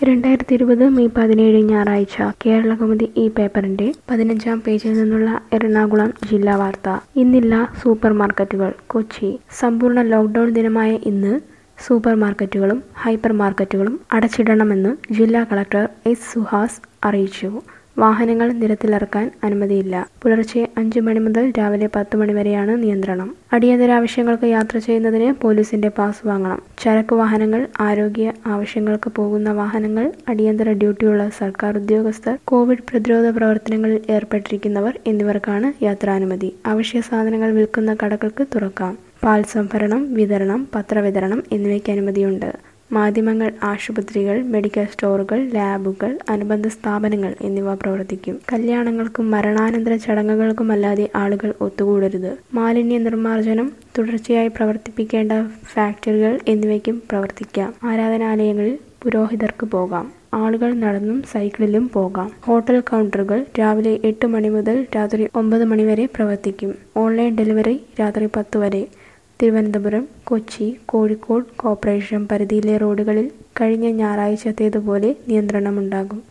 രണ്ടായിരത്തി ഇരുപത് മെയ് പതിനേഴ് ഞായറാഴ്ച കേരളകൗമുദി ഈ പേപ്പറിന്റെ പതിനഞ്ചാം പേജിൽ നിന്നുള്ള എറണാകുളം ജില്ലാ വാർത്ത ഇന്നില്ല സൂപ്പർ മാർക്കറ്റുകൾ കൊച്ചി സമ്പൂർണ്ണ ലോക്ക്ഡൌൺ ദിനമായ ഇന്ന് സൂപ്പർ മാർക്കറ്റുകളും ഹൈപ്പർ മാർക്കറ്റുകളും അടച്ചിടണമെന്ന് ജില്ലാ കളക്ടർ എസ് സുഹാസ് അറിയിച്ചു വാഹനങ്ങൾ നിരത്തിലിറക്കാൻ അനുമതിയില്ല പുലർച്ചെ അഞ്ചു മണി മുതൽ രാവിലെ പത്ത് മണി വരെയാണ് നിയന്ത്രണം അടിയന്തര ആവശ്യങ്ങൾക്ക് യാത്ര ചെയ്യുന്നതിന് പോലീസിന്റെ പാസ് വാങ്ങണം ചരക്ക് വാഹനങ്ങൾ ആരോഗ്യ ആവശ്യങ്ങൾക്ക് പോകുന്ന വാഹനങ്ങൾ അടിയന്തര ഡ്യൂട്ടിയുള്ള സർക്കാർ ഉദ്യോഗസ്ഥർ കോവിഡ് പ്രതിരോധ പ്രവർത്തനങ്ങളിൽ ഏർപ്പെട്ടിരിക്കുന്നവർ എന്നിവർക്കാണ് യാത്രാനുമതി അവശ്യ സാധനങ്ങൾ വിൽക്കുന്ന കടകൾക്ക് തുറക്കാം പാൽ സംഭരണം വിതരണം പത്രവിതരണം എന്നിവയ്ക്ക് അനുമതിയുണ്ട് മാധ്യമങ്ങൾ ആശുപത്രികൾ മെഡിക്കൽ സ്റ്റോറുകൾ ലാബുകൾ അനുബന്ധ സ്ഥാപനങ്ങൾ എന്നിവ പ്രവർത്തിക്കും കല്യാണങ്ങൾക്കും മരണാനന്തര ചടങ്ങുകൾക്കുമല്ലാതെ ആളുകൾ ഒത്തുകൂടരുത് മാലിന്യ നിർമ്മാർജ്ജനം തുടർച്ചയായി പ്രവർത്തിപ്പിക്കേണ്ട ഫാക്ടറികൾ എന്നിവയ്ക്കും പ്രവർത്തിക്കാം ആരാധനാലയങ്ങളിൽ പുരോഹിതർക്ക് പോകാം ആളുകൾ നടന്നും സൈക്കിളിലും പോകാം ഹോട്ടൽ കൗണ്ടറുകൾ രാവിലെ എട്ട് മണി മുതൽ രാത്രി ഒമ്പത് മണി വരെ പ്രവർത്തിക്കും ഓൺലൈൻ ഡെലിവറി രാത്രി പത്ത് വരെ തിരുവനന്തപുരം കൊച്ചി കോഴിക്കോട് കോർപ്പറേഷൻ പരിധിയിലെ റോഡുകളിൽ കഴിഞ്ഞ ഞായറാഴ്ചത്തേതുപോലെ നിയന്ത്രണമുണ്ടാകും